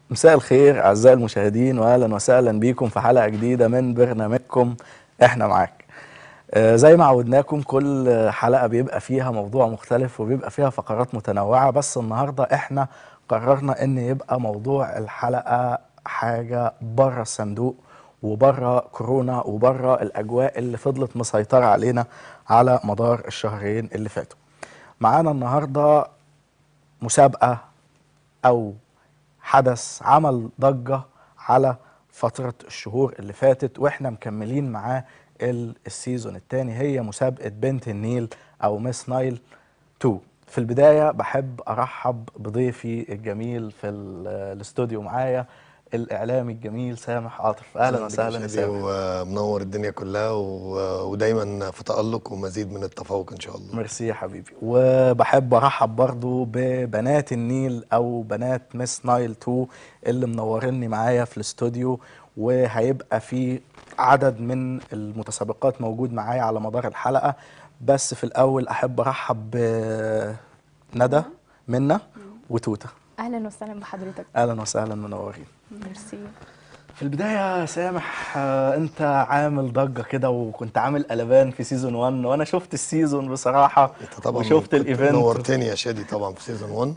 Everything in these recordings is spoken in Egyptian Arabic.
مساء الخير أعزائي المشاهدين وأهلا وسهلا بيكم في حلقة جديدة من برنامجكم إحنا معاك آه، زي ما عودناكم كل حلقة بيبقى فيها موضوع مختلف وبيبقى فيها فقرات متنوعة بس النهاردة إحنا قررنا إن يبقى موضوع الحلقة حاجة بره الصندوق وبره كورونا وبره الأجواء اللي فضلت مسيطرة علينا على مدار الشهرين اللي فاتوا معانا النهاردة مسابقة أو حدث عمل ضجة على فترة الشهور اللي فاتت واحنا مكملين معاه ال- السيزون الثاني هي مسابقة بنت النيل أو مس نايل 2 في البداية بحب أرحب بضيفي الجميل في ال- الاستوديو معايا الإعلامي الجميل سامح عاطف أهلا وسهلا يا سامح ومنور الدنيا كلها و... ودايما في تألق ومزيد من التفوق ان شاء الله ميرسي يا حبيبي وبحب ارحب برضو ببنات النيل او بنات مس نايل 2 اللي منوريني معايا في الاستوديو وهيبقى في عدد من المتسابقات موجود معايا على مدار الحلقة بس في الاول احب ارحب بندى منى وتوته اهلا وسهلا بحضرتك اهلا وسهلا منورين ميرسي في البداية يا سامح آه، انت عامل ضجة كده وكنت عامل قلبان في سيزون 1 وانا شفت السيزون بصراحة انت طبعا وشفت كنت الايفنت نورتني يا شادي طبعا في سيزون 1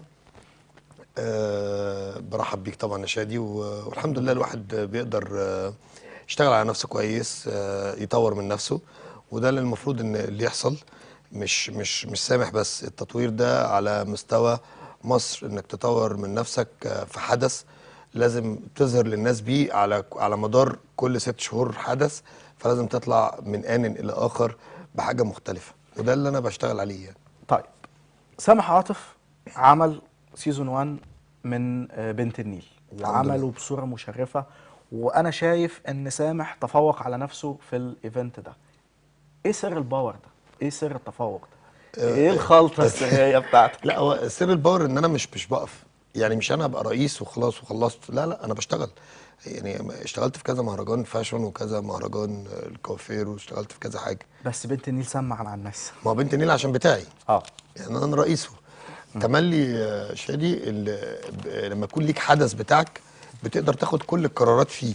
أه برحب بيك طبعا يا شادي و- والحمد لله الواحد بيقدر آه، يشتغل على نفسه كويس آه، يطور من نفسه وده اللي المفروض ان اللي يحصل مش مش مش سامح بس التطوير ده على مستوى مصر انك تطور من نفسك آه، في حدث لازم تظهر للناس بيه على على مدار كل ست شهور حدث فلازم تطلع من آن إلى آخر بحاجة مختلفة وده اللي أنا بشتغل عليه يعني طيب سامح عاطف عمل سيزون 1 من آه، بنت النيل وعمله لله. بصورة مشرفة وانا شايف ان سامح تفوق على نفسه في الايفنت ده ايه سر الباور ده ايه سر التفوق ده ايه الخلطة السرية بتاعتك لا هو سر الباور ان انا مش مش بقف يعني مش انا ابقى رئيس وخلاص وخلصت لا لا انا بشتغل يعني اشتغلت في كذا مهرجان فاشون وكذا مهرجان الكوافير واشتغلت في كذا حاجه بس بنت النيل سمع على الناس ما هو بنت النيل عشان بتاعي اه يعني انا رئيسه تملي آه، شادي ال- ب- لما يكون ليك حدث بتاعك بتقدر تاخد كل القرارات فيه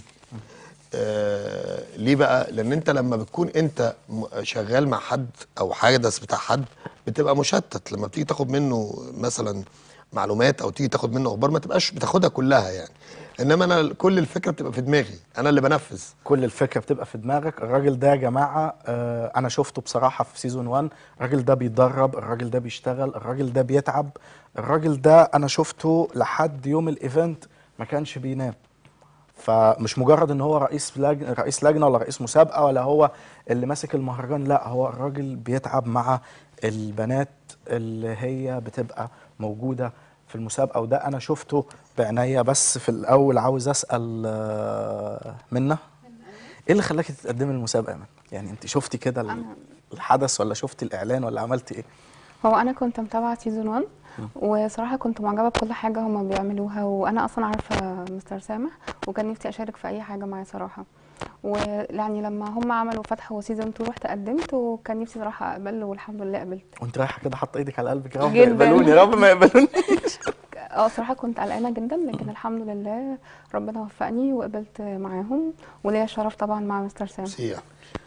آه ليه بقى لان انت لما بتكون انت م- شغال مع حد او حدث بتاع حد بتبقى مشتت لما بتيجي تاخد منه مثلا معلومات او تيجي تاخد منه اخبار ما تبقاش بتاخدها كلها يعني انما انا كل الفكره بتبقى في دماغي انا اللي بنفذ كل الفكره بتبقى في دماغك الراجل ده يا جماعه آه انا شفته بصراحه في سيزون 1 الراجل ده بيتدرب الراجل ده بيشتغل الراجل ده بيتعب الراجل ده انا شفته لحد يوم الايفنت ما كانش بينام فمش مجرد ان هو رئيس لجنه رئيس لجنه ولا رئيس مسابقه ولا هو اللي ماسك المهرجان لا هو الراجل بيتعب مع البنات اللي هي بتبقى موجوده في المسابقه وده انا شفته بعناية بس في الاول عاوز اسال آه، منى ايه اللي خلاكي تتقدمي المسابقه يا منى يعني انت شفتي كده ال- الحدث ولا شفتي الاعلان ولا عملتي ايه هو انا كنت متابعه سيزون 1 وصراحه كنت معجبه بكل حاجه هما بيعملوها وانا اصلا عارفه مستر سامح وكان نفسي اشارك في اي حاجه معاه صراحه ويعني لما هم عملوا فتح سيزون 2 رحت قدمت وكان نفسي صراحه اقبل والحمد لله قبلت وانت رايحه كده حاطه ايدك على قلبك يا رب جداً. يقبلوني يا رب ما يقبلوني اه صراحه كنت قلقانه جدا لكن الحمد لله ربنا وفقني وقبلت معاهم وليا شرف طبعا مع مستر سامح سيح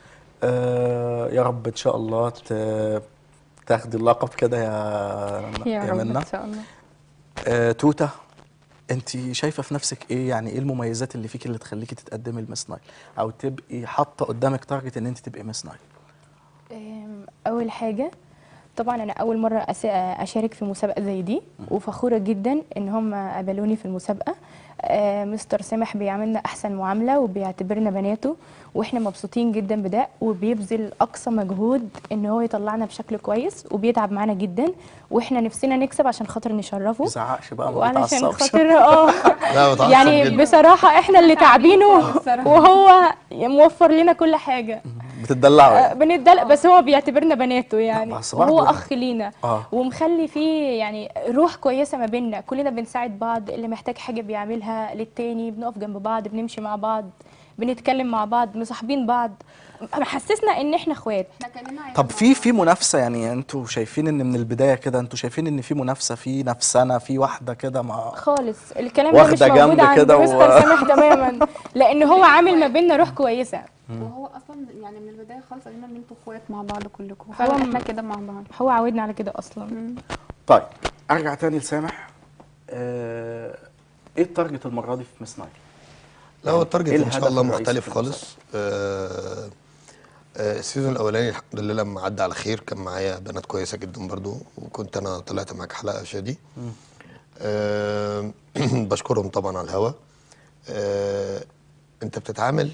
آه يا رب ان شاء الله ت- تاخدي اللقب كده يا يا رب منى ان شاء الله آه توته انت شايفه في نفسك ايه يعني ايه المميزات اللي فيك اللي تخليكي تتقدمي لمس نايل او تبقي حاطه قدامك تارجت ان انت تبقي مس نايل أم، اول حاجه طبعا انا اول مره أس- اشارك في مسابقه زي دي وفخوره جدا ان هم قبلوني في المسابقه آه، مستر سامح بيعاملنا احسن معامله وبيعتبرنا بناته واحنا مبسوطين جدا بده وبيبذل اقصى مجهود ان هو يطلعنا بشكل كويس وبيتعب معانا جدا واحنا نفسنا نكسب عشان خاطر نشرفه ما تزعقش بقى ما وعلشان تتعصبش خاطر اه لا بتعصب يعني جدا. بصراحه احنا اللي تعبينه وهو موفر لنا كل حاجه بتدلعوا آه، يعني. بنتدلق بس هو بيعتبرنا بناته يعني بس برضه وهو يعني. اخ لينا اه ومخلي فيه يعني روح كويسه ما بيننا كلنا بنساعد بعض اللي محتاج حاجه بيعملها للتاني بنقف جنب بعض بنمشي مع بعض بنتكلم مع بعض مصاحبين بعض محسسنا ان احنا اخوات احنا كاننا عيلة طب في في منافسه يعني انتوا شايفين ان من البدايه كده انتوا شايفين ان في منافسه في نفسنا في واحده كده مع خالص الكلام ده مش واخدة موجود جنب عند كده و- مستر سامح تماما لان هو عامل ما بيننا روح كويسه وهو اصلا يعني من البدايه خالص قلنا ان انتوا اخوات مع بعض كلكم هو فعلا م- احنا كده مع بعض هو عودنا على كده اصلا طيب ارجع تاني لسامح آه... ايه التارجت المره دي في مس نايل لا هو التارجت إيه ان الهدف شاء الله الرئيسي مختلف في خالص آه، آه، السيزون الاولاني الحمد لله لما عدى على خير كان معايا بنات كويسه جدا برضو وكنت انا طلعت معاك حلقه شادي آه، بشكرهم طبعا على الهوا آه، انت بتتعامل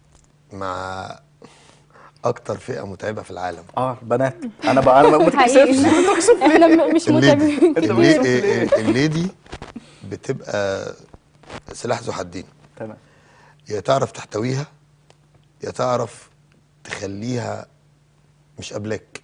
مع اكتر فئه متعبه في العالم اه البنات انا بقى انا ما تكسفش حقيقي احنا م- مش الليدي متابعين اللي- كتير إيه- إيه- الليدي بتبقى سلاح ذو حدين تمام يا تعرف تحتويها يا تعرف تخليها مش قبلك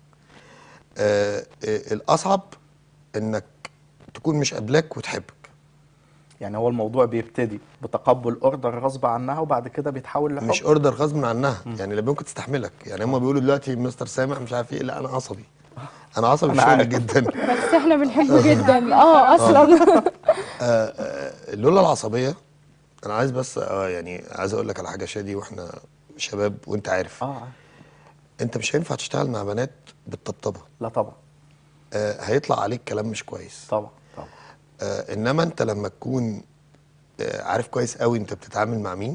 آه آه الأصعب إنك تكون مش قبلك وتحبك يعني هو الموضوع بيبتدي بتقبل اوردر غصب عنها وبعد كده بيتحول لحب مش اوردر غصب عنها يعني لا ممكن تستحملك يعني هم بيقولوا دلوقتي مستر سامح مش عارف ايه لا انا عصبي انا عصبي أنا في شغلي عارف. جدا بس احنا بنحبه جدا اه اصلا آه، آه، لولا العصبيه انا عايز بس آه يعني عايز اقول لك على حاجه شادي واحنا شباب وانت عارف اه انت مش هينفع تشتغل مع بنات بالطبطبه لا طبعا آه هيطلع عليك كلام مش كويس طبعا طبعا آه انما انت لما تكون آه عارف كويس قوي انت بتتعامل مع مين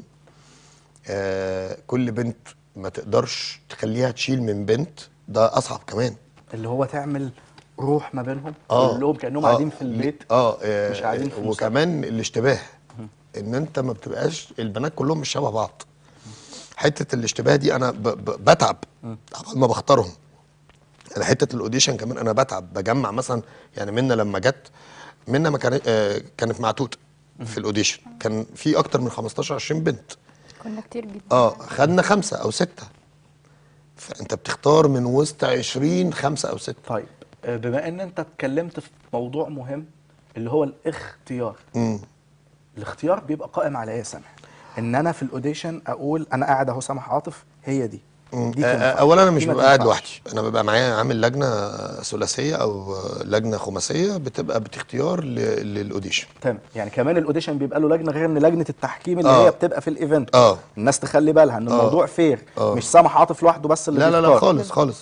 آه كل بنت ما تقدرش تخليها تشيل من بنت ده اصعب كمان اللي هو تعمل روح ما بينهم اه كلهم كانهم آه، قاعدين في ل- البيت اه, آه مش قاعدين في مسابقة. وكمان الاشتباه ان انت ما بتبقاش البنات كلهم مش شبه بعض حته الاشتباه دي انا ب ب بتعب قبل ما بختارهم انا حته الاوديشن كمان انا بتعب بجمع مثلا يعني منا لما جت منا ما كانت آه كانت مع توته في الاوديشن كان في اكتر من 15 20 بنت كنا كتير جدا اه خدنا خمسه او سته فانت بتختار من وسط 20 خمسه او سته طيب آه، بما ان انت اتكلمت في موضوع مهم اللي هو الاختيار امم الاختيار بيبقى قائم على ايه يا سامح ان انا في الاوديشن اقول انا قاعد اهو سامح عاطف هي دي مم. دي آه، تنفع. آه، اولا انا مش دي ما ببقى قاعد تنفعش. لوحدي انا ببقى معايا عامل لجنه ثلاثيه او آه، لجنه خماسيه بتبقى باختيار ل- للاوديشن تمام يعني كمان الاوديشن بيبقى له لجنه غير ان لجنه التحكيم اللي آه. هي بتبقى في الايفنت آه. الناس تخلي بالها ان آه. الموضوع فير آه. مش سامح عاطف لوحده بس اللي لا لا لا بيختار. خالص خالص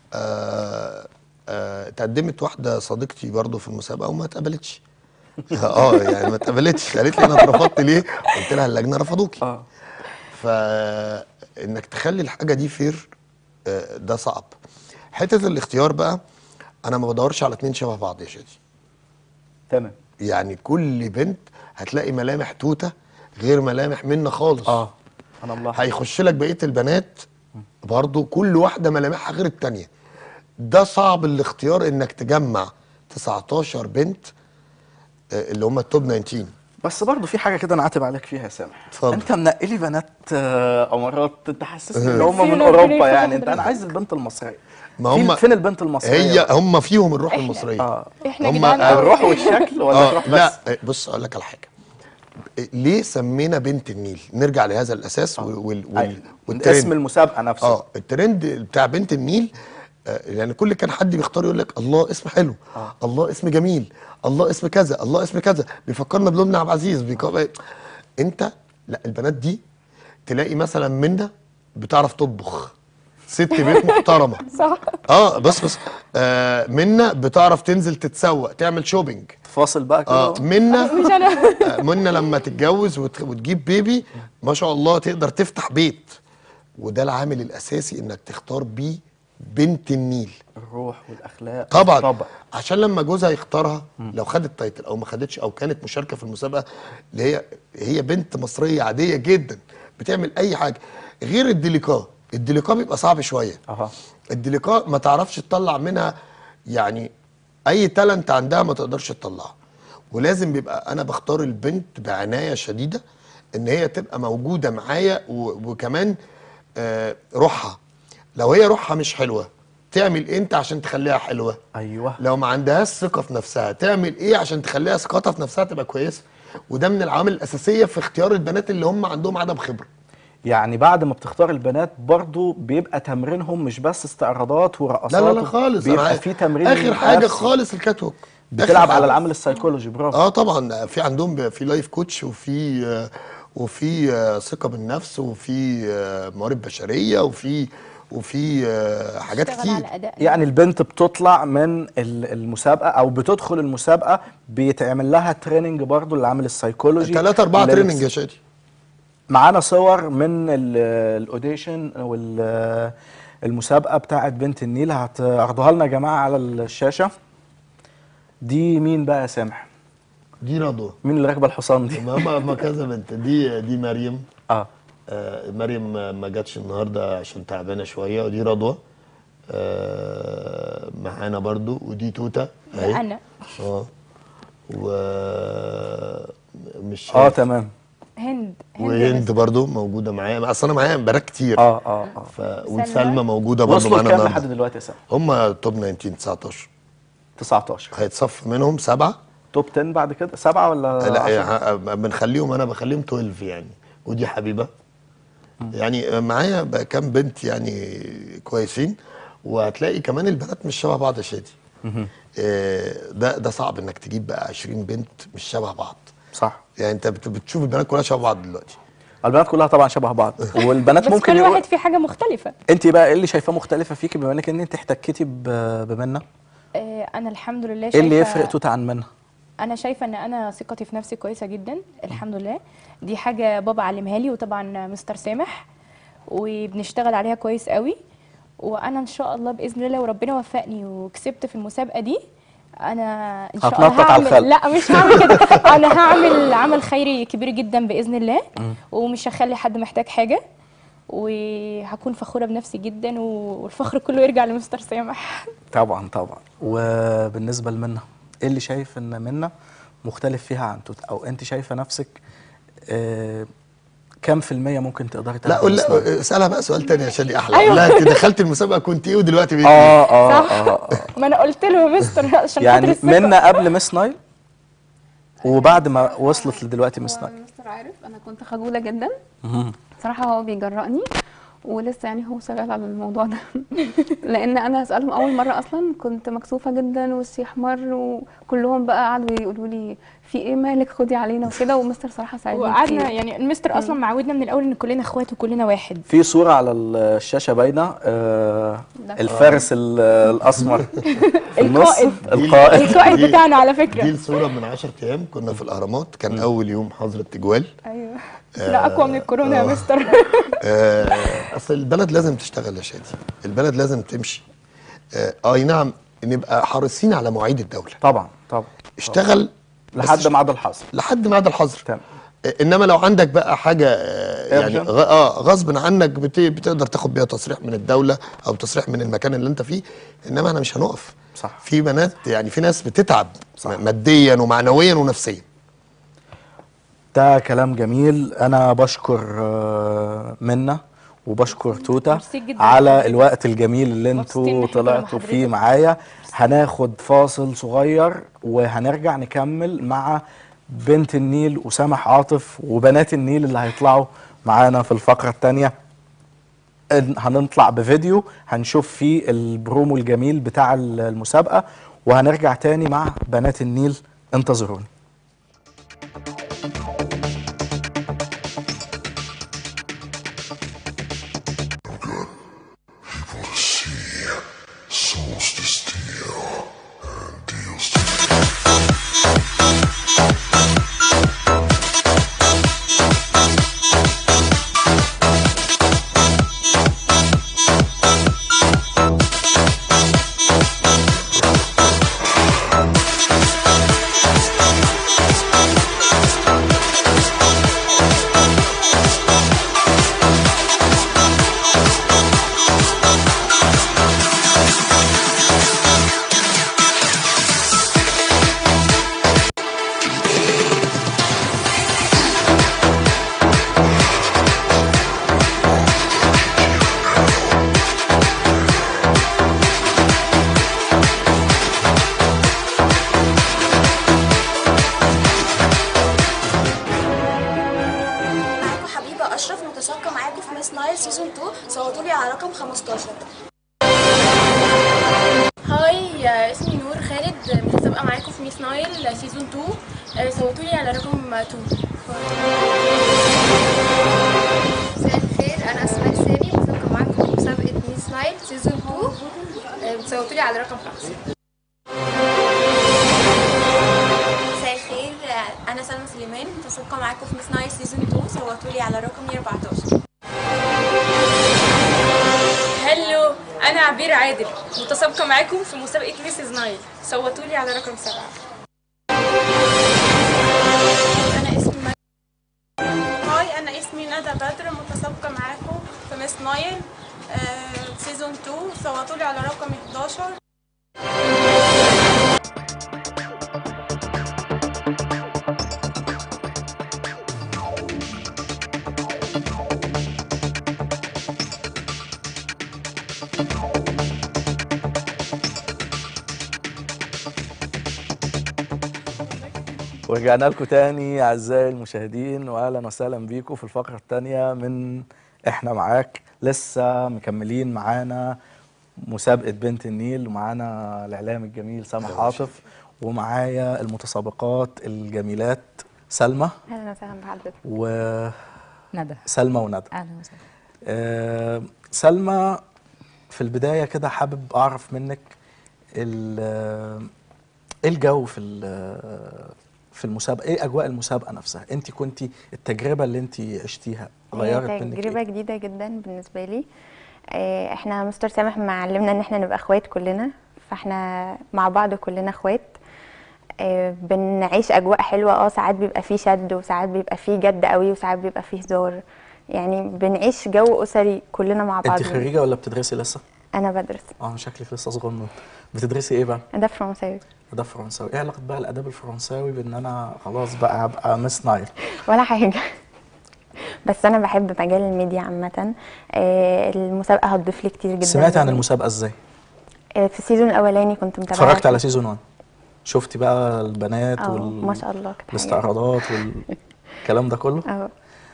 آه آه تقدمت واحده صديقتي برضو في المسابقه وما اتقبلتش اه يعني ما اتقبلتش قالت لي انا اترفضت ليه قلت لها اللجنه رفضوكي اه فانك تخلي الحاجه دي فير آه، ده صعب حته الاختيار بقى انا ما بدورش على اتنين شبه بعض يا شادي تمام يعني كل بنت هتلاقي ملامح توته غير ملامح منا خالص اه انا الله هيخش لك بقيه البنات برضو كل واحده ملامحها غير التانية ده صعب الاختيار انك تجمع 19 بنت آه، اللي هم التوب 19 بس برضه في حاجه كده انا عاتب عليك فيها يا سامح اتفضل. انت منقي لي بنات آه، امارات انت حسسني ان هم في من ربنا اوروبا يفرح يعني انت انا حضرتك. عايز البنت المصريه ما في- هم- فين البنت المصريه هي بقى؟ هم فيهم الروح المصريه اه احنا هم جدعان آه، أوي. الروح والشكل ولا اه الروح بس لا آه، بص اقول لك على حاجه آه، ليه سمينا بنت النيل نرجع لهذا الاساس وال وال أيوة. وال من والترند. اسم المسابقه نفسه اه الترند بتاع بنت النيل آه، يعني كل كان حد بيختار يقول لك الله اسم حلو آه. الله اسم جميل الله اسم كذا الله اسم كذا بيفكرنا بلبنى عبد العزيز بيكو... انت لا البنات دي تلاقي مثلا منا بتعرف تطبخ ست بيت محترمه صح اه بس بس آه منا بتعرف تنزل تتسوق تعمل شوبينج فاصل بقى كده اه منا مش انا آه، منى لما تتجوز وت- وتجيب بيبي ما شاء الله تقدر تفتح بيت وده العامل الاساسي انك تختار بيه بنت النيل الروح والاخلاق طبعا طبعا عشان لما جوزها يختارها لو خدت تايتل او ما خدتش او كانت مشاركه في المسابقه اللي هي هي بنت مصريه عاديه جدا بتعمل اي حاجه غير الديليكا الديليكا بيبقى صعب شويه اها الديليكا ما تعرفش تطلع منها يعني اي تالنت عندها ما تقدرش تطلعه ولازم بيبقى انا بختار البنت بعنايه شديده ان هي تبقى موجوده معايا و- وكمان آه روحها لو هي روحها مش حلوه تعمل إيه انت عشان تخليها حلوه ايوه لو ما عندهاش ثقه في نفسها تعمل ايه عشان تخليها ثقتها في نفسها تبقى كويسه وده من العوامل الاساسيه في اختيار البنات اللي هم عندهم عدم خبره يعني بعد ما بتختار البنات برضو بيبقى تمرينهم مش بس استعراضات ورقصات لا لا لا خالص أنا بيبقى عايز- في تمرين اخر حاجه نفسي. خالص الكات ووك آخر بتلعب على حاجة. العامل السيكولوجي برافو اه طبعا في عندهم ب- في لايف كوتش وفي آه، وفي آه، ثقه بالنفس وفي آه، موارد بشريه وفي وفي آه، حاجات اشتغل كتير على اداء يعني البنت بتطلع من ال- المسابقه او بتدخل المسابقه بيتعمل لها تريننج برضو للعامل السيكولوجي ثلاثة أربعة اللي تريننج بتس- يا شادي معانا صور من ال- الاوديشن والمسابقه بتاعت بنت النيل هتعرضوها لنا يا جماعه على الشاشه دي مين بقى يا سامح دي رضوى مين اللي راكبه الحصان دي ما ما كذا بنت دي دي مريم اه آه مريم ما- ما جاتش النهارده عشان تعبانه شويه ودي رضوى آه معانا برضو ودي توته اهي انا اه و مش اه شايف. تمام هند وهند برضو موجوده معايا اصل انا معايا بنات كتير اه اه اه ف... وسلمى موجوده برضو وصلوا معانا لكام لحد النهارده دلوقتي يا سامح هم توب 19 19 19 هيتصف منهم سبعه توب 10 بعد كده سبعه ولا لا 10 ه- بنخليهم انا بخليهم 12 يعني ودي حبيبه يعني معايا بقى كام بنت يعني كويسين وهتلاقي كمان البنات مش شبه بعض يا شادي آه، ده ده صعب انك تجيب بقى 20 بنت مش شبه بعض صح يعني انت بت- بتشوف البنات كلها شبه بعض دلوقتي البنات كلها طبعا شبه بعض والبنات بس ممكن كل يقول واحد فيه حاجه مختلفه انت بقى ايه اللي شايفاه مختلفه فيكي بما انك ان انت احتكيتي ب- بمنى آه، انا الحمد لله ايه شايفه اللي يفرق توتا عن منى انا شايفه ان انا ثقتي في نفسي كويسه جدا الحمد لله دي حاجه بابا علمها لي وطبعا مستر سامح وبنشتغل عليها كويس قوي وانا ان شاء الله باذن الله وربنا وفقني وكسبت في المسابقه دي انا ان شاء الله هتنطط على الخلق. هعمل لا مش هعمل كده انا هعمل عمل خيري كبير جدا باذن الله ومش هخلي حد محتاج حاجه وهكون فخوره بنفسي جدا والفخر كله يرجع لمستر سامح طبعا طبعا وبالنسبه لمنى ايه اللي شايف ان منى مختلف فيها عن توتا او انت شايفه نفسك آه كام في المية ممكن تقدري لا تاخدي قول السنة؟ لا اسالها بقى سؤال تاني عشان دي احلى أيوة. لا انت دخلت المسابقه كنت ايه ودلوقتي بقيت اه ايه اه صح. اه, آه. ما انا قلت له يا مستر عشان يعني خاطر الثقة. منى قبل مس نايل وبعد ما وصلت لدلوقتي مس هو نايل المستر عارف انا كنت خجوله جدا مهم. صراحه هو بيجرأني ولسه يعني هو شغال على الموضوع ده لان انا هسالهم اول مره اصلا كنت مكسوفه جدا وشي احمر وكلهم بقى قعدوا يقولوا لي في ايه مالك خدي علينا وكده ومستر صراحه ساعدني وقعدنا كتير. يعني المستر اصلا معودنا من الاول ان كلنا اخوات وكلنا واحد في صورة على الشاشة باينة آه ده. الفارس ال- الأسمر في النص القائد. القائد القائد دي- بتاعنا على دي فكره الصوره من 10 ايام كنا في الاهرامات كان اول يوم حظر التجوال ايوه لا اقوى من الكورونا يا مستر آه، اصل البلد لازم تشتغل يا شادي البلد لازم تمشي آه، اي نعم نبقى حريصين على مواعيد الدوله طبعا طبعا اشتغل بس لحد اشت- ميعاد الحظر لحد ميعاد الحظر تمام آه، انما لو عندك بقى حاجه آه، يعني Urgent. غ- اه غصب عنك بت- بتقدر تاخد بيها تصريح من الدوله او تصريح من المكان اللي انت فيه انما احنا مش هنقف صح. في بنات يعني في ناس بتتعب صح. م- ماديا ومعنويا ونفسيا ده كلام جميل أنا بشكر آه، منى وبشكر توتا ميرسي جدا على لحضرتك. الوقت الجميل اللي مبسوطين إن انتوا إحنا كنا مع طلعتوا فيه حضرتك. معايا هناخد فاصل صغير وهنرجع نكمل مع بنت النيل وسامح عاطف وبنات النيل اللي هيطلعوا معانا في الفقرة التانية إن- هنطلع بفيديو هنشوف فيه البرومو الجميل بتاع المسابقة وهنرجع تاني مع بنات النيل انتظروني souls to steal and deals to على رقم 15 هاي اسمي نور خالد متسابقة معاكم في ميس نايل سيزون 2 صوتوا لي على رقم 2 مساء الخير انا اسماء سامي مسابقه معاكم في مسابقه ميس نايل سيزون 2 بتصوتوا لي على رقم 5 مساء الخير انا سلمى سليمان متسابقه معاكم في ميس نايل سيزون 2 صوتوا لي على رقم 14 هلو أنا عبير عادل متسابقة معاكم في مسابقة ميسز نايل صوتوا لي على رقم 7 انا اسمي هاي انا اسمي ندى بدر متسابقه معاكم في ميس نايل آه سيزون 2 صوتوا لي على رقم 11 ورجعنا لكم تاني اعزائي المشاهدين واهلا وسهلا بيكم في الفقره الثانيه من احنا معاك لسه مكملين معانا مسابقه بنت النيل ومعانا الاعلام الجميل سامح عاطف ومعايا المتسابقات الجميلات سلمى اهلا وسهلا بحضرتك وسلمى ندى وندى اهلا وسهلا آه، سلمى في البداية كده حابب أعرف منك ال- إيه الجو في ال- في المسابقة إيه أجواء المسابقة نفسها أنت كنت التجربة اللي أنت عشتيها غيرت هي منك تجربة إيه؟ جديدة جدا بالنسبة لي آه، احنا مستر سامح معلمنا ان احنا نبقى اخوات كلنا فاحنا مع بعض كلنا اخوات آه، بنعيش اجواء حلوة اه ساعات بيبقى فيه شد وساعات بيبقى فيه جد قوي وساعات بيبقى فيه هزار يعني بنعيش جو اسري كلنا مع بعض أنت خريجة ولا بتدرسي لسه؟ انا بدرس اه شكلك لسه صغنن بتدرسي ايه بقى؟ ده فرنساوي ده فرنساوي ايه علاقة بقى الاداب الفرنساوي بان انا خلاص بقى هبقى مس نايل ولا حاجة بس انا بحب مجال الميديا عامة آه، المسابقة هتضيف لي كتير جدا سمعتي عن المسابقة ازاي؟ آه، في السيزون الاولاني كنت متابعة اتفرجت على سيزون 1 شفتي بقى البنات اه وال... ما شاء الله كانت حاجة الاستعراضات والكلام ده كله اه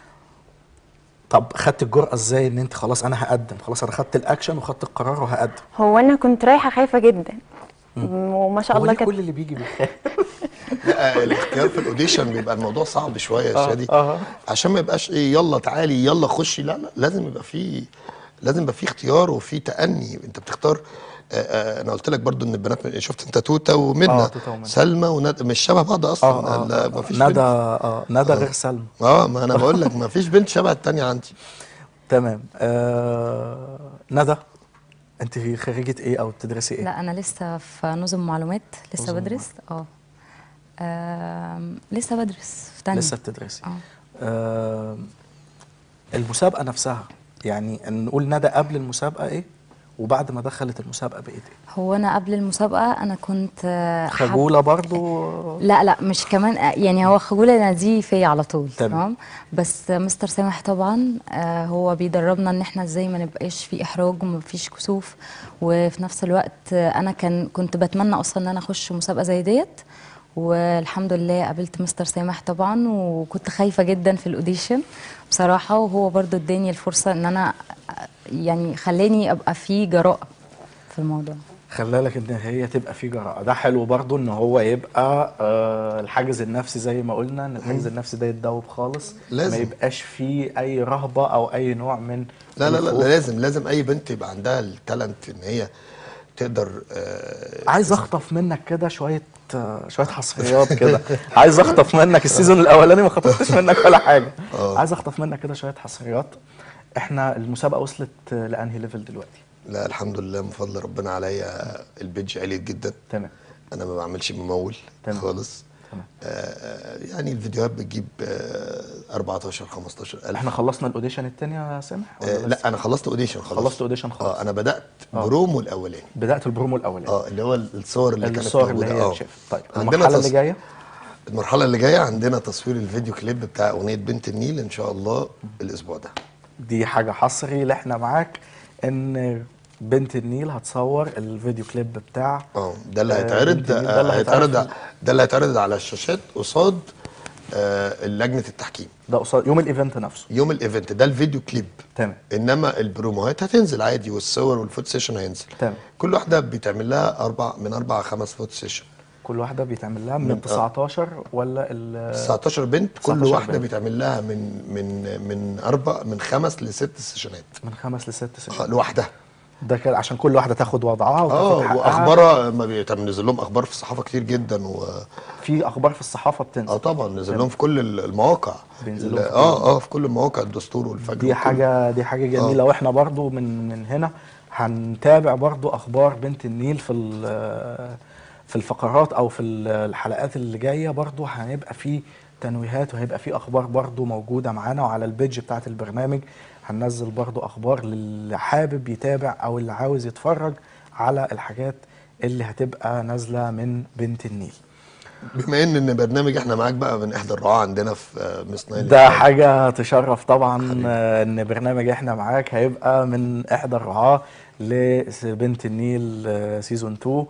طب خدت الجرأة ازاي ان انت خلاص انا هقدم خلاص انا خدت الاكشن وخدت القرار وهقدم هو انا كنت رايحه خايفه جدا وما شاء هو الله ليه كانت كل اللي بيجي بيخاف لا الاختيار في الاوديشن بيبقى الموضوع صعب شويه يا آه، شادي آه. عشان ما يبقاش ايه يلا تعالي يلا خشي لا لا لازم يبقى في لازم يبقى في اختيار وفي تأني انت بتختار آه، آه، انا قلت لك برضو ان البنات شفت انت توته ومنى آه، توتة ومنى. سلمى وندى مش شبه بعض اصلا اه اه لا، آه، مفيش ندى بنت اه ندى غير سلمى اه ما انا بقول لك ما فيش بنت شبه التانية عندي تمام آه ندى انت خريجة ايه او بتدرسي ايه؟ لا انا لسه في نظم معلومات لسه نظم بدرس اه آم، لسه بدرس في تانية لسه بتدرسي اه آه المسابقة نفسها يعني نقول ندى قبل المسابقة ايه وبعد ما دخلت المسابقة بقيت ايه؟ هو انا قبل المسابقه انا كنت آه، حب- خجولة برضو لا لا مش كمان آه، يعني هو خجوله انا دي فيا على طول تمام. تمام بس آه، مستر سامح طبعا آه، هو بيدربنا ان احنا ازاي ما نبقاش في احراج وما فيش كسوف وفي نفس الوقت آه، انا كان كنت بتمنى اصلا ان انا اخش مسابقه زي ديت والحمد لله قابلت مستر سامح طبعا وكنت خايفه جدا في الاوديشن بصراحه وهو برضو اداني الفرصه ان انا آه، يعني خلاني ابقى في جراءه في الموضوع خلالك ان هي تبقى في جراءة ده حلو برضو ان هو يبقى آه الحاجز النفسي زي ما قلنا ان الحاجز النفسي ده يتدوب خالص لازم. ما يبقاش فيه اي رهبة او اي نوع من لا لا لا الخوف. لازم لازم اي بنت يبقى عندها التالنت ان هي تقدر آه عايز اخطف منك كده شويه آه، شويه حصريات كده عايز اخطف منك السيزون الاولاني ما خطفتش منك ولا حاجه آه. عايز اخطف منك كده شويه حصريات احنا المسابقه وصلت آه، لانهي ليفل دلوقتي لا الحمد لله من فضل ربنا عليا البيج عليت جدا تمام انا ما بعملش ممول تمام. خالص تمام. آه آه، يعني الفيديوهات بتجيب آه 14 15 الف احنا خلصنا الاوديشن التاني يا سامح ولا آه لسه؟ لا انا خلصت اوديشن خلاص خلصت اوديشن خلاص اه انا بدات آه. برومو الاولاني بدات البرومو الاولاني اه اللي هو الصور اللي كانت الصور اللي موجودة. هي آه. شايف طيب عندنا المرحله اللي تص- جايه المرحله اللي جايه عندنا تصوير الفيديو كليب بتاع اغنيه بنت النيل ان شاء الله الاسبوع ده دي حاجه حصري اللي احنا معاك ان بنت النيل هتصور الفيديو كليب بتاع اه ده اللي آه، هيتعرض بنت النيل ده اللي هيتعرض هيتعرض ده اللي هيتعرض على الشاشات قصاد آه لجنه التحكيم ده قصاد يوم الايفنت نفسه يوم الايفنت ده الفيديو كليب تمام انما البروموهات هتنزل عادي والصور والفوت سيشن هينزل تمام كل واحده بيتعمل لها اربع من اربع خمس فوت سيشن كل واحده بيتعمل لها من من- 19 ولا ال 19 بنت كل 19 واحده بنت. بيتعمل لها من من من اربع من خمس لست سيشنات من خمس لست سنين خ- لوحدها ده كده عشان كل واحده تاخد وضعها وتاخد اه حقها واخبارها ما بيتعمل نزل لهم اخبار في الصحافه كتير جدا و في اخبار في الصحافه بتنزل اه طبعا نزل تمام. لهم في كل المواقع بينزلوا ال- في كل اه اه في كل المواقع الدستور والفجر دي وكل- حاجه دي حاجه جميله واحنا برضو من من هنا هنتابع برضو اخبار بنت النيل في ال- في الفقرات او في ال- الحلقات اللي جايه برضو هيبقى في تنويهات وهيبقى في اخبار برضو موجوده معانا وعلى البيج بتاعت البرنامج هننزل برضو اخبار للي حابب يتابع او اللي عاوز يتفرج على الحاجات اللي هتبقى نازله من بنت النيل بما ان ان برنامج احنا معاك بقى من احدى الرعاة عندنا في آه، مس نايل ده حاجة تشرف طبعا آه، ان برنامج احنا معاك هيبقى من احدى الرعاة لبنت النيل آه، سيزون 2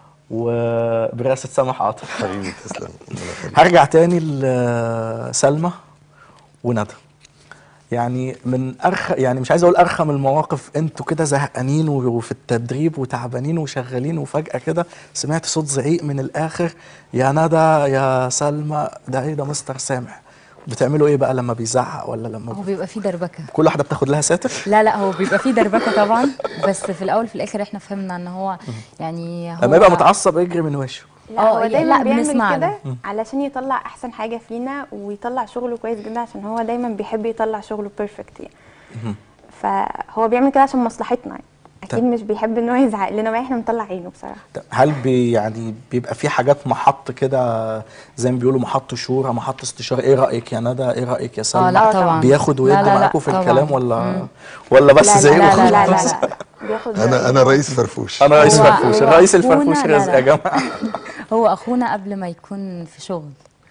وبرئاسة سامح عاطف حبيبي تسلم ربنا يخليك. هرجع تاني لسلمى وندى يعني من ارخ يعني مش عايز اقول ارخم المواقف انتوا كده زهقانين و- وفي التدريب وتعبانين وشغالين وفجأة كده سمعت صوت زعيق من الاخر يا ندى يا سلمى ده ايه ده مستر سامح بتعملوا ايه بقى لما بيزعق ولا لما هو بيبقى فيه دربكه كل واحده بتاخد لها ساتر لا لا هو بيبقى فيه دربكه طبعا بس في الاول في الاخر احنا فهمنا ان هو يعني هو لما يبقى متعصب يجري من وشه لا اه، هو لا، دايما بيعمل بنسمع كده له. علشان يطلع احسن حاجه فينا ويطلع شغله كويس جدا عشان هو دايما بيحب يطلع شغله بيرفكت يعني فهو بيعمل كده عشان مصلحتنا يعني اكيد طب. مش بيحب ان هو يزعق لنا واحنا بنطلع عينه بصراحه طب هل بي يعني بيبقى في حاجات محط كده زي ما بيقولوا محط شورى محط استشاره ايه رايك يا ندى ايه رايك يا سلمى اه لا طبعا بياخد لا ويدي لا لا معاكم في طبعا. الكلام ولا مم. ولا بس لا زي لا لا لا, لا, وخلاص؟ لا. بياخد انا انا رئيس فرفوش انا رئيس هو- فرفوش هو الرئيس أخونا- الفرفوش لا، رزق لا. يا جماعه هو اخونا قبل ما يكون في شغل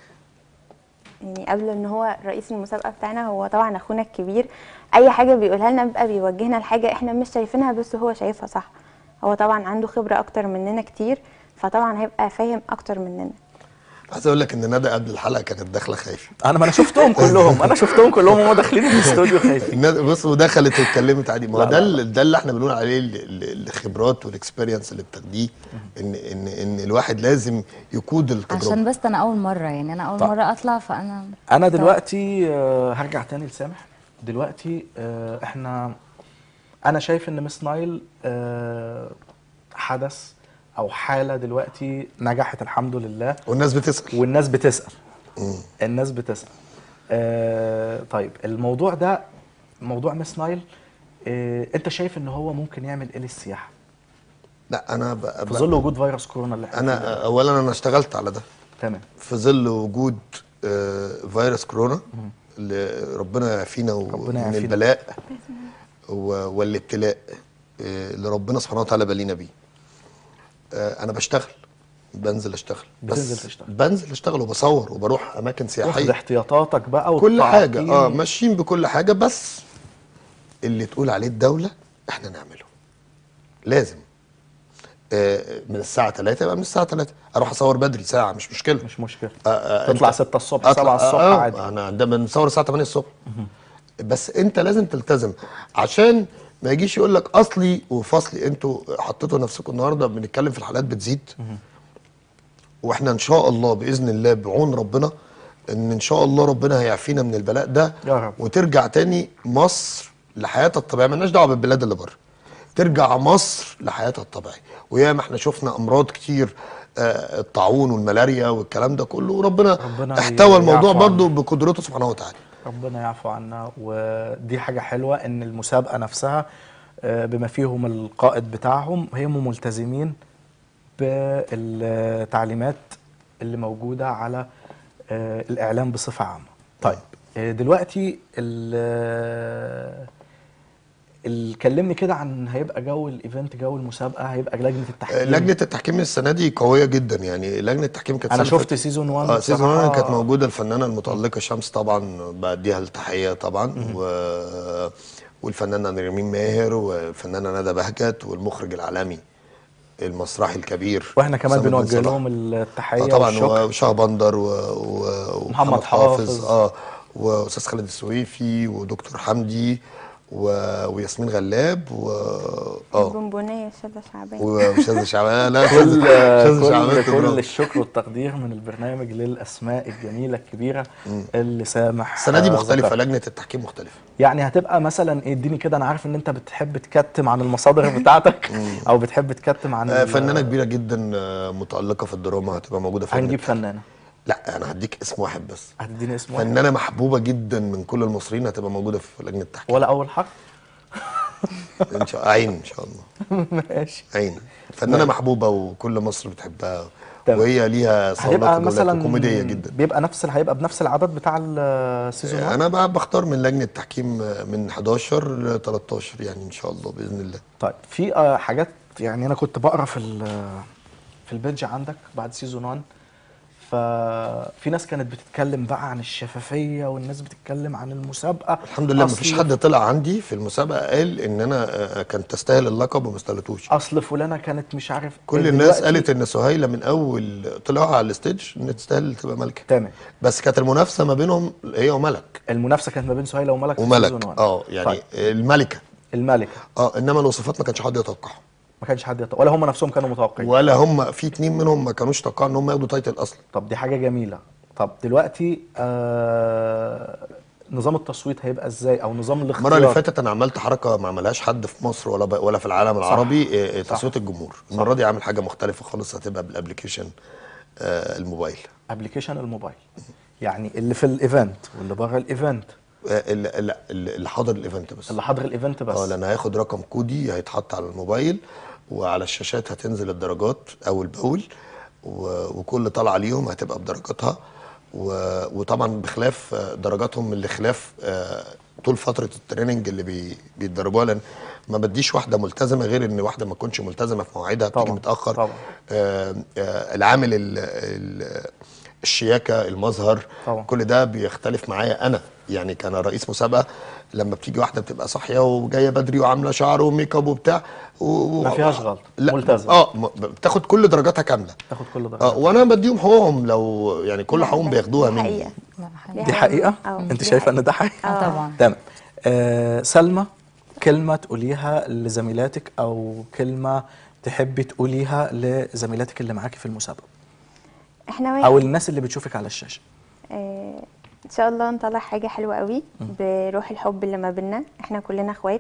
يعني قبل ان هو رئيس المسابقه بتاعنا هو طبعا اخونا الكبير اي حاجه بيقولها لنا بيبقى بيوجهنا لحاجه احنا مش شايفينها بس هو شايفها صح هو طبعا عنده خبره اكتر مننا كتير فطبعا هيبقى فاهم اكتر مننا عايز اقول لك ان ندى قبل الحلقه كانت داخله خايفه انا ما انا شفتهم كلهم انا شفتهم كلهم هم داخلين الاستوديو خايفين ندى بص ودخلت واتكلمت عادي ما هو لا، ده لا. ال- ده اللي احنا بنقول عليه ال- ال- الخبرات والاكسبيرينس اللي بتاخديه ان ان ان الواحد لازم يقود التجربه عشان بس انا اول مره يعني انا اول طيب. مره اطلع فانا انا دلوقتي آه، هرجع تاني لسامح دلوقتي آه، احنا انا شايف ان مس نايل آه، حدث او حاله دلوقتي نجحت الحمد لله والناس بتسال والناس بتسال مم. الناس بتسال آه، طيب الموضوع ده موضوع مس نايل آه، انت شايف ان هو ممكن يعمل ايه للسياحه لا انا ب... في ب... ظل وجود فيروس كورونا اللي احنا فيه ده؟ انا اولا انا اشتغلت على ده تمام في ظل وجود آه، فيروس كورونا اللي ربنا يعافينا و- ربنا من يعافينا. البلاء و- والابتلاء آه، اللي ربنا سبحانه وتعالى بلينا بيه آه، انا بشتغل بنزل اشتغل بتنزل بس تشتغل. بنزل اشتغل وبصور وبروح اماكن واخد سياحيه احتياطاتك بقى كل حاجه والتعقيم. اه ماشيين بكل حاجه بس اللي تقول عليه الدوله احنا نعمله لازم آه، من الساعه 3 يبقى من الساعه 3 اروح اصور بدري ساعه مش مشكله مش مشكله آه، آه، تطلع أنت- 6 الصبح أطلع- 7 الصبح آه، عادي انا ده بنصور الساعه 8 الصبح بس انت لازم تلتزم عشان ما يجيش يقول لك اصلي وفصلي انتوا حطيتوا نفسكم النهارده بنتكلم في الحالات بتزيد واحنا ان شاء الله باذن الله بعون ربنا ان ان شاء الله ربنا هيعفينا من البلاء ده يا رب. وترجع تاني مصر لحياتها الطبيعيه مالناش دعوه بالبلاد اللي بره ترجع مصر لحياتها الطبيعيه وياما احنا شفنا امراض كتير آه، الطاعون والملاريا والكلام ده كله وربنا ربنا احتوى الموضوع يعفو برضه بقدرته سبحانه وتعالى ربنا يعفو عنا ودي حاجة حلوة ان المسابقة نفسها آه، بما فيهم القائد بتاعهم هم ملتزمين بالتعليمات اللي موجودة على آه، الإعلام بصفة عامة طيب آه، دلوقتي ال- ال- كلمني كده عن هيبقى جو الايفنت جو المسابقة هيبقى لجنة آه، التحكيم لجنه التحكيم السنه دي قويه جدا يعني لجنه التحكيم كانت انا السنة شفت اللي سيزون 1 اه سيزون 1 بصراحة كانت موجوده الفنانه المتالقه شمس طبعا بديها التحيه طبعا و... والفنانه نرمين ماهر والفنانه ندى بهجت والمخرج العالمي المسرحي الكبير واحنا كمان أسامة بن بنوجه صلاح. لهم التحيه آه طبعا والشكر وشاه بندر و... و... محمد ومحمد حافظ. اه واستاذ خالد السويفي ودكتور حمدي و... وياسمين غلاب و اه البونبونيه شاده شعبان واستاذ شعبان لا كل أستاذ شعبان كل, تضرب. كل الشكر والتقدير من البرنامج للاسماء الجميله الكبيره اللي سامح السنه دي آه، مختلفه ذكرها. لجنه التحكيم مختلفه يعني هتبقى مثلا إيه، اديني كده انا عارف ان انت بتحب تكتم عن المصادر بتاعتك او بتحب تكتم عن آه، ال- فنانه كبيره جدا آه، متالقه في الدراما هتبقى موجوده في لجنة هنجيب فنانه لا انا هديك اسم واحد بس هتديني اسم واحد فنانه محبوبه جدا من كل المصريين هتبقى موجوده في لجنه التحكيم ولا اول حرف ان شاء عين ان شاء الله ماشي عين فنانه محبوبه وكل مصر بتحبها تمام. وهي ليها صولات هيبقى وجولات مثلا وكوميديه جدا بيبقى نفس هيبقى بنفس العدد بتاع السيزون آه، انا بقى بختار من لجنه التحكيم آه، من 11 ل 13 يعني ان شاء الله باذن الله طيب في آه، حاجات يعني انا كنت بقرا في ال- في البيدج عندك بعد سيزون 1 ففي ناس كانت بتتكلم بقى عن الشفافيه والناس بتتكلم عن المسابقه الحمد لله أصل- مفيش حد طلع عندي في المسابقه قال ان انا آه، كانت تستاهل اللقب وما استاهلتوش اصل فلانه كانت مش عارف كل إيه الناس دلوقتي. قالت ان سهيله من اول طلعها على الستيج ان تستاهل تبقى ملكه تمام بس كانت المنافسه ما بينهم هي وملك المنافسه كانت ما بين سهيله وملك في وملك سيزون 1 اه يعني طيب. الملكه الملكه اه انما الوصفات ما كانش حد يتوقعها ما كانش حد يط... ولا هم نفسهم كانوا متوقعين ولا هم في اتنين منهم ما كانوش يتوقعوا ان هم ياخدوا تايتل اصلا طب دي حاجه جميله طب دلوقتي آه نظام التصويت هيبقى ازاي او نظام الاختيار المره اللي فاتت انا عملت حركه ما عملهاش حد في مصر ولا ب... ولا في العالم العربي آه، آه، صح. تصويت الجمهور المره دي عامل حاجه مختلفه خالص هتبقى بالابلكيشن آه الموبايل ابلكيشن الموبايل يعني اللي في الايفنت واللي بره الايفنت آه، اللي, اللي- اللي حاضر الايفنت بس اللي حاضر الايفنت بس اه لان هياخد رقم كودي هيتحط على الموبايل وعلى الشاشات هتنزل الدرجات اول باول و- وكل طلعه ليهم هتبقى بدرجاتها و- وطبعا بخلاف آه، درجاتهم اللي خلاف آه، طول فتره التريننج اللي بي- بيتدربوها لان ما بديش واحده ملتزمه غير ان واحده ما تكونش ملتزمه في مواعيدها بتيجي طبعاً، متاخر طبعاً. آه، آه، العامل ال- ال- الشياكه المظهر طبعاً. كل ده بيختلف معايا انا يعني كان رئيس مسابقه لما بتيجي واحده بتبقى صاحيه وجايه بدري وعامله شعر وميك اب وبتاع و... و- ما فيهاش غلط لا ملتزم اه م- بتاخد كل درجاتها كامله تاخد كل درجه اه وانا بديهم حقوقهم لو يعني كل حقوقهم بياخدوها دي مني حقيقة. دي حقيقه اه انت دي شايفه حقيقة. ان ده حقيقه اه طبعا تمام آه سلمى كلمه تقوليها لزميلاتك او كلمه تحبي تقوليها لزميلاتك اللي معاكي في المسابقه احنا او واحد الناس اللي بتشوفك على الشاشه آه، ان شاء الله نطلع حاجه حلوه قوي بروح الحب اللي ما بينا احنا كلنا اخوات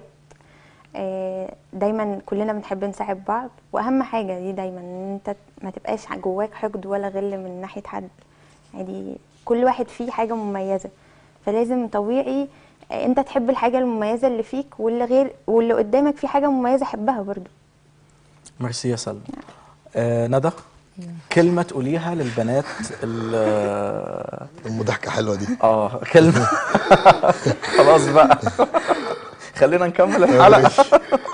آه، دايما كلنا بنحب نساعد بعض واهم حاجه دي دايما ان انت ما تبقاش جواك حقد ولا غل من ناحيه حد عادي كل واحد فيه حاجه مميزه فلازم طبيعي آه، انت تحب الحاجه المميزه اللي فيك واللي غير واللي قدامك فيه حاجه مميزه حبها برضو ميرسي يا سلمى آه ندى كلمه تقوليها للبنات ال- المضحكه حلوه دي اه كلمه خلاص بقى خلينا نكمل الحلقه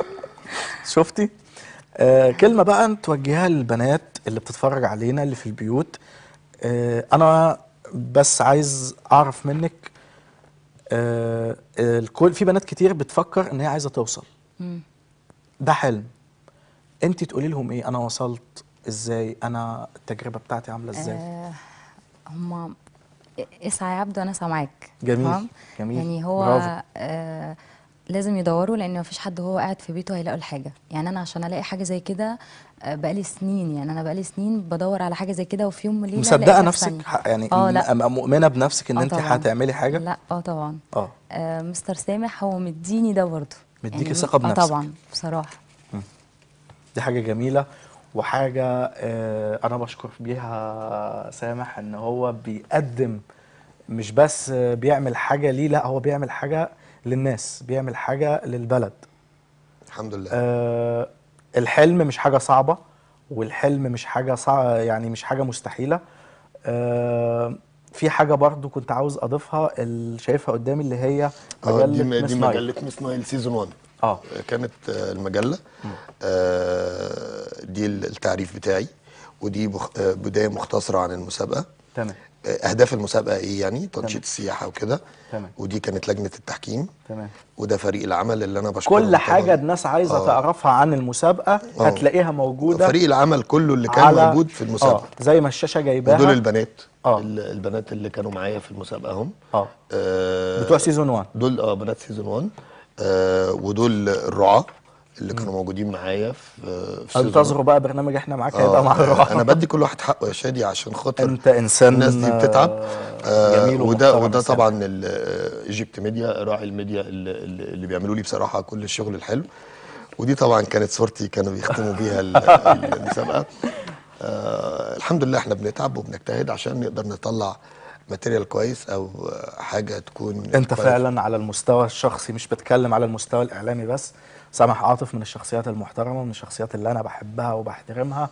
شفتي آه كلمه بقى توجهها للبنات اللي بتتفرج علينا اللي في البيوت آه انا بس عايز اعرف منك آه الكل في بنات كتير بتفكر ان هي عايزه توصل مم. ده حلم انت تقولي لهم ايه انا وصلت ازاي انا التجربه بتاعتي عامله ازاي آه هما اسعى يا عبد وانا اسعى معاك جميل، تمام؟ جميل، يعني هو برافو. آه لازم يدوروا لان مفيش حد وهو قاعد في بيته هيلاقوا الحاجه يعني انا عشان الاقي حاجه زي كده آه بقالي سنين يعني انا بقالي سنين بدور على حاجه زي كده وفي يوم وليله مصدقه لقيتها في نفسك ثانية. ح- يعني اه لا م- مؤمنه بنفسك ان آه انت طبعاً. هتعملي حاجه لا اه طبعا اه آه مستر سامح هو مديني ده برضه مديكي ثقة بنفسك. اه طبعا بصراحه دي حاجه جميله وحاجه آه انا بشكر بيها سامح ان هو بيقدم مش بس آه، بيعمل حاجه ليه لا هو بيعمل حاجه للناس بيعمل حاجه للبلد الحمد لله آه الحلم مش حاجه صعبه والحلم مش حاجه صعبة يعني مش حاجه مستحيله آه في حاجه برضو كنت عاوز اضيفها اللي شايفها قدامي اللي هي اه دي مجله م- مس دي نايل. مجله ميس نايل سيزون 1 اه كانت آه، المجله آه، دي التعريف بتاعي ودي بخ- آه، بدايه مختصره عن المسابقه تمام آه، اهداف المسابقه ايه يعني تنشيط السياحه وكده تمام ودي كانت لجنه التحكيم تمام وده فريق العمل اللي انا بشكره كل حاجه الناس عايزه آه. تعرفها عن المسابقه آه. هتلاقيها موجوده فريق العمل كله اللي كان على- موجود في المسابقه اه زي ما الشاشه جايباها ودول البنات اه ال- البنات اللي كانوا معايا في المسابقه هم اه آه بتوع سيزون 1 دول اه بنات سيزون 1 آه ودول الرعاة اللي كانوا موجودين معايا في في سيزون انتظروا بقى برنامج احنا معاك آه، هيبقى مع الرعاة انا بدي كل واحد حقه يا شادي عشان خاطر انت انسان الناس دي بتتعب آه، جميل وده ومحترم وده إنسان. طبعا ايجيبت ميديا راعي الميديا اللي, اللي اللي بيعملوا لي بصراحه كل الشغل الحلو ودي طبعا كانت صورتي كانوا بيختموا بيها ال- ال- المسابقه آه الحمد لله احنا بنتعب وبنجتهد عشان نقدر نطلع ماتيريال كويس او آه، حاجه تكون انت كويس. فعلا على المستوى الشخصي مش بتكلم على المستوى الاعلامي بس سامح عاطف من الشخصيات المحترمه من الشخصيات اللي انا بحبها وبحترمها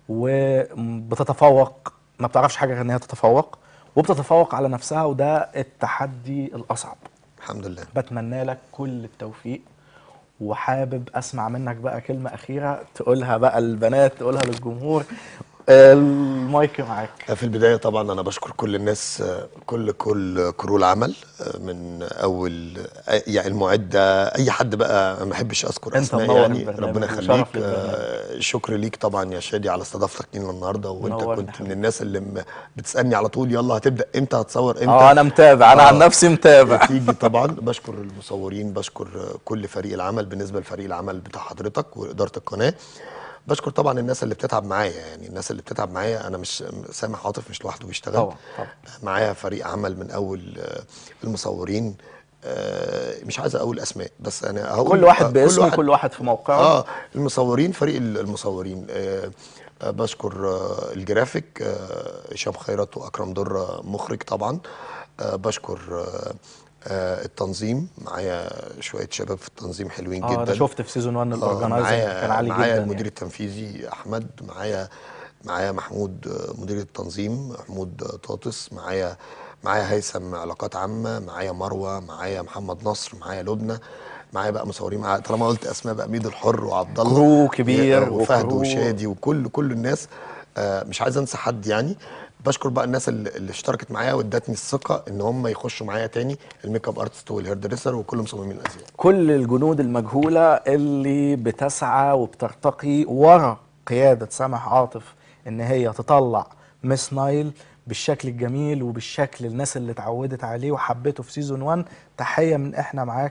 وبتتفوق ما بتعرفش حاجه غير ان هي تتفوق وبتتفوق على نفسها وده التحدي الاصعب الحمد لله بتمنى لك كل التوفيق وحابب اسمع منك بقى كلمه اخيره تقولها بقى للبنات تقولها للجمهور المايك معاك في البداية طبعا أنا بشكر كل الناس آه، كل كل كرو العمل آه، من أول آه، يعني المعدة أي حد بقى ما بحبش أذكر أنت أسماء منور يعني البرنامج ربنا وشرف يخليك للبرنامج. آه، شكر ليك طبعا يا شادي على استضافتك لينا النهارده وأنت منورنا كنت من الناس اللي م- بتسألني على طول يلا هتبدأ إمتى هتصور إمتى اه انا متابع انا عن نفسي متابع تيجي طبعا بشكر المصورين بشكر آه، كل فريق العمل بالنسبه لفريق العمل بتاع حضرتك واداره القناه بشكر طبعا الناس اللي بتتعب معايا يعني الناس اللي بتتعب معايا انا مش سامح عاطف مش لوحده بيشتغل طبعا طبعا معايا فريق عمل من اول آه، المصورين آه، مش عايز اقول اسماء بس انا هقول كل واحد آه، باسمه كل واحد في موقعه اه المصورين فريق المصورين آه آه، بشكر آه الجرافيك آه، هشام خيرت واكرم دره مخرج طبعا آه بشكر آه آه التنظيم معايا شويه شباب في التنظيم حلوين اه جدا انا شفت في سيزون 1 آه، الاورجنايزنج معايا كان عالي معايا جدا المدير يعني. التنفيذي احمد معايا معايا محمود آه، مدير التنظيم محمود آه، طاطس معايا معايا هيثم علاقات عامه معايا مروه معايا محمد نصر معايا لبنى معايا بقى مصورين معايا طالما قلت اسماء بقى ميدو الحر وعبد الله كرو كبير وفهد وكرو- وشادي وكل كل الناس آه، مش عايز انسى حد يعني بشكر بقى الناس اللي, اللي اشتركت معايا وادتني الثقه ان هم يخشوا معايا تاني الميك اب ارتست والهير دريسر وكل مصممين الازياء كل الجنود المجهولة اللي بتسعى وبترتقي ورا قيادة سامح عاطف ان هي تطلع مس نايل بالشكل الجميل وبالشكل الناس اللي اتعودت عليه وحبته في سيزون 1 تحية من احنا معاك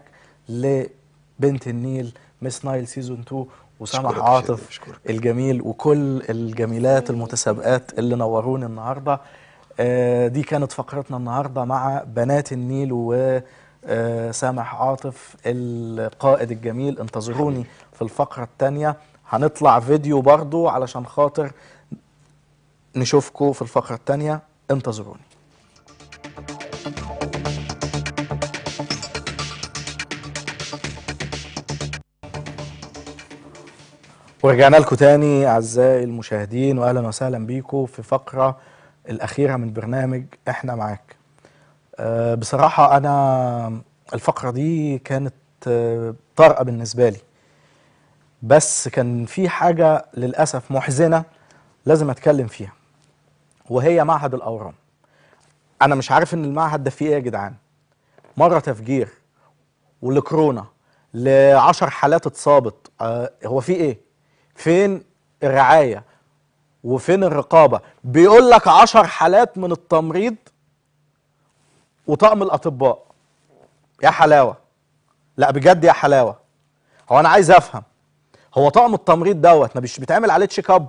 لبنت النيل مس نايل سيزون 2 وسامح أشكرك يا عاطف شادي، أشكرك. الجميل وكل الجميلات المتسابقات اللي نوروني النهارده آه، دي كانت فقرتنا النهارده مع بنات النيل وسامح عاطف القائد الجميل انتظروني في الفقره الثانيه هنطلع فيديو برضو علشان خاطر نشوفكم في الفقره الثانيه انتظروني ورجعنا لكم تاني اعزائي المشاهدين واهلا وسهلا بيكم في فقره الاخيره من برنامج احنا معاك أه بصراحه انا الفقره دي كانت آه، طارئه بالنسبه لي بس كان في حاجه للاسف محزنه لازم اتكلم فيها وهي معهد الاورام انا مش عارف ان المعهد ده فيه ايه يا جدعان مره تفجير والكورونا لعشر حالات اتصابت آه هو في ايه فين الرعايه وفين الرقابه بيقول لك عشر حالات من التمريض وطقم الاطباء يا حلاوه لا بجد يا حلاوه هو انا عايز افهم هو طقم التمريض دوت ما مش بيتعمل عليه تشيك اب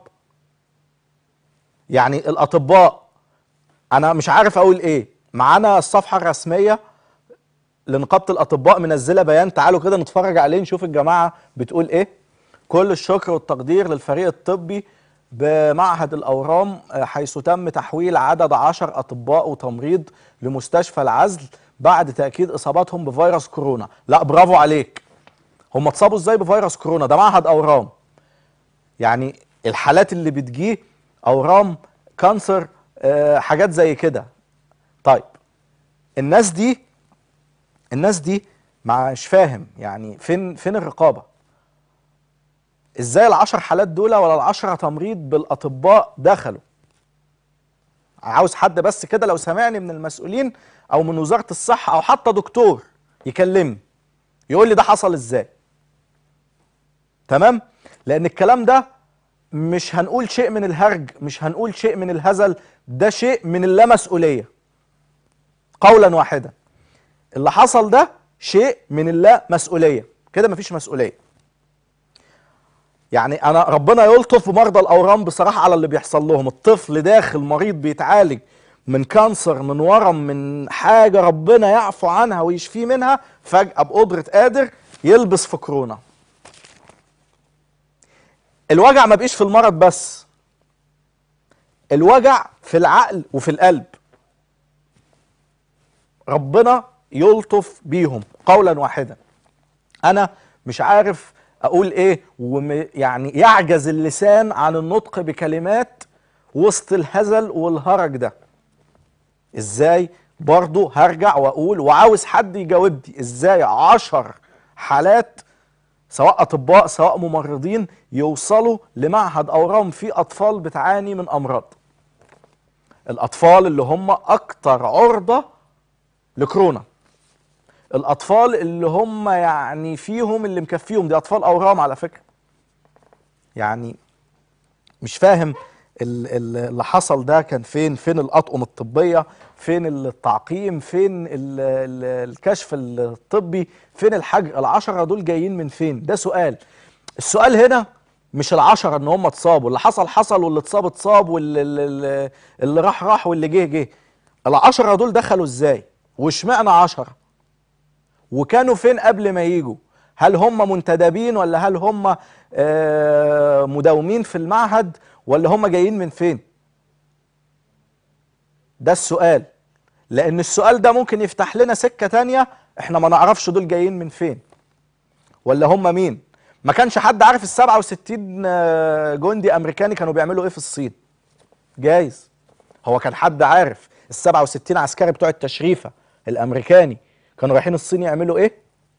يعني الاطباء انا مش عارف اقول ايه معانا الصفحه الرسميه لنقابه الاطباء منزله بيان تعالوا كده نتفرج عليه نشوف الجماعه بتقول ايه كل الشكر والتقدير للفريق الطبي بمعهد الاورام آه، حيث تم تحويل عدد عشر اطباء وتمريض لمستشفى العزل بعد تاكيد اصابتهم بفيروس كورونا لا برافو عليك هم اتصابوا ازاي بفيروس كورونا ده معهد اورام يعني الحالات اللي بتجيه اورام كانسر آه، حاجات زي كده طيب الناس دي الناس دي مش فاهم يعني فين فين الرقابه ازاي العشر حالات دول ولا العشرة تمريض بالاطباء دخلوا عاوز حد بس كده لو سامعني من المسؤولين او من وزاره الصحه او حتى دكتور يكلمني يقول لي ده حصل ازاي تمام لان الكلام ده مش هنقول شيء من الهرج مش هنقول شيء من الهزل ده شيء من اللامسؤوليه قولا واحدا اللي حصل ده شيء من اللامسؤوليه كده مفيش مسؤوليه يعني انا ربنا يلطف بمرضى الاورام بصراحه على اللي بيحصل لهم الطفل داخل مريض بيتعالج من كانسر من ورم من حاجه ربنا يعفو عنها ويشفيه منها فجاه بقدره قادر يلبس في كورونا الوجع ما بقيش في المرض بس الوجع في العقل وفي القلب ربنا يلطف بيهم قولا واحدا انا مش عارف اقول ايه وم يعني يعجز اللسان عن النطق بكلمات وسط الهزل والهرج ده ازاي برضه هرجع واقول وعاوز حد يجاوبني ازاي عشر حالات سواء اطباء سواء ممرضين يوصلوا لمعهد اورام فيه اطفال بتعاني من امراض الاطفال اللي هم اكتر عرضه لكورونا الاطفال اللي هم يعني فيهم اللي مكفيهم دي اطفال اورام على فكره يعني مش فاهم ال- ال- اللي حصل ده كان فين فين الاطقم الطبيه فين التعقيم فين ال- ال- الكشف الطبي فين الحجر العشرة دول جايين من فين ده سؤال السؤال هنا مش العشرة ان هم اتصابوا اللي حصل حصل واللي اتصاب اتصاب واللي اللي, اللي راح راح واللي جه جه العشرة دول دخلوا ازاي واشمعنى عشرة وكانوا فين قبل ما يجوا هل هم منتدبين ولا هل هم آه، مداومين في المعهد ولا هم جايين من فين ده السؤال لان السؤال ده ممكن يفتح لنا سكة تانية احنا ما نعرفش دول جايين من فين ولا هم مين ما كانش حد عارف ال 67 آه، جندي امريكاني كانوا بيعملوا ايه في الصين جايز هو كان حد عارف ال 67 عسكري بتوع التشريفه الامريكاني كانوا رايحين الصين يعملوا ايه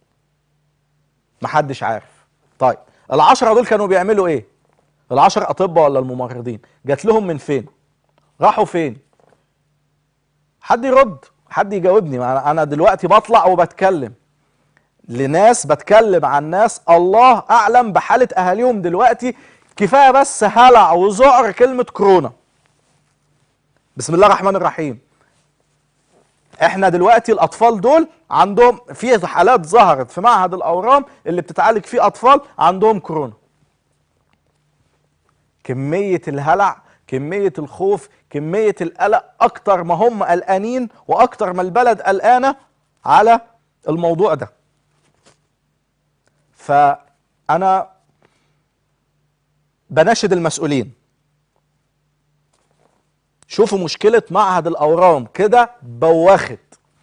محدش عارف طيب العشرة دول كانوا بيعملوا ايه العشر اطباء ولا الممرضين جات لهم من فين راحوا فين حد يرد حد يجاوبني ما أنا- انا دلوقتي بطلع وبتكلم لناس بتكلم عن ناس الله اعلم بحاله اهاليهم دلوقتي كفايه بس هلع وذعر كلمه كورونا بسم الله الرحمن الرحيم احنا دلوقتي الاطفال دول عندهم في حالات ظهرت في معهد الاورام اللي بتتعالج فيه اطفال عندهم كورونا كميه الهلع كميه الخوف كميه القلق اكتر ما هم قلقانين واكتر ما البلد قلقانه على الموضوع ده فانا بناشد المسؤولين شوفوا مشكلة معهد الأورام كده بوخت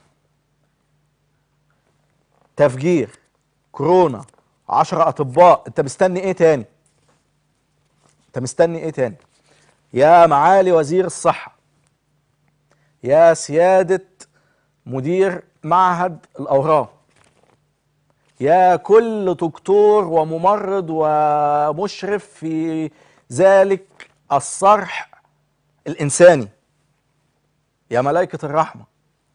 تفجير كورونا عشرة أطباء أنت مستني إيه تاني أنت مستني إيه تاني يا معالي وزير الصحة يا سيادة مدير معهد الأورام يا كل دكتور وممرض ومشرف في ذلك الصرح الإنساني يا ملائكة الرحمة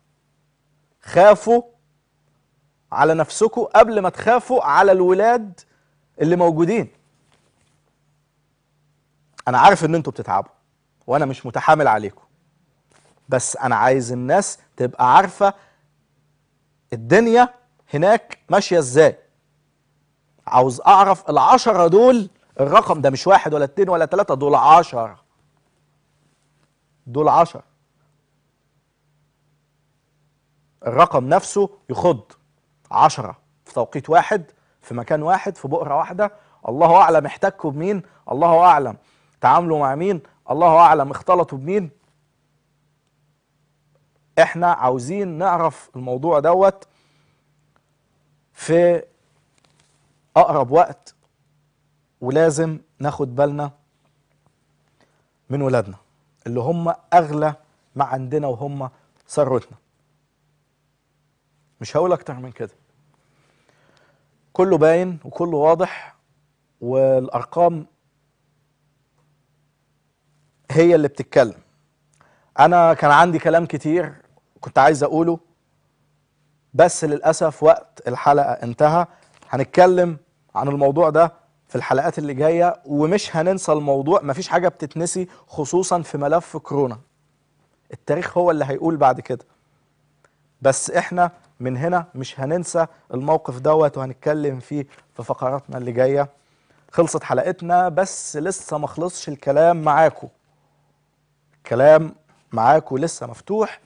خافوا على نفسكم قبل ما تخافوا على الولاد اللي موجودين أنا عارف إن أنتوا بتتعبوا وأنا مش متحامل عليكم بس أنا عايز الناس تبقى عارفة الدنيا هناك ماشية إزاي عاوز أعرف العشرة دول الرقم ده مش واحد ولا اتنين ولا تلاتة دول عشرة دول عشر الرقم نفسه يخض عشرة في توقيت واحد في مكان واحد في بؤرة واحدة الله أعلم احتكوا بمين الله أعلم تعاملوا مع مين الله أعلم اختلطوا بمين احنا عاوزين نعرف الموضوع دوت في أقرب وقت ولازم ناخد بالنا من ولادنا اللي هم اغلى ما عندنا وهم ثروتنا مش هقول اكتر من كده كله باين وكله واضح والارقام هي اللي بتتكلم انا كان عندي كلام كتير كنت عايز اقوله بس للاسف وقت الحلقه انتهى هنتكلم عن الموضوع ده في الحلقات اللي جايه ومش هننسى الموضوع مفيش حاجه بتتنسي خصوصا في ملف كورونا التاريخ هو اللي هيقول بعد كده بس احنا من هنا مش هننسى الموقف دوت وهنتكلم فيه في فقراتنا اللي جايه خلصت حلقتنا بس لسه ما خلصش الكلام معاكم الكلام معاكم لسه مفتوح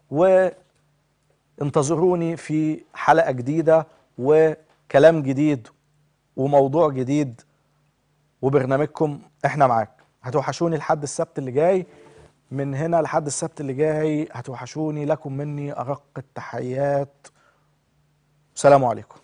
وانتظروني في حلقة جديدة وكلام جديد وموضوع جديد وبرنامجكم احنا معاك هتوحشوني لحد السبت اللي جاي من هنا لحد السبت اللي جاي هتوحشوني لكم مني أرق التحيات سلام عليكم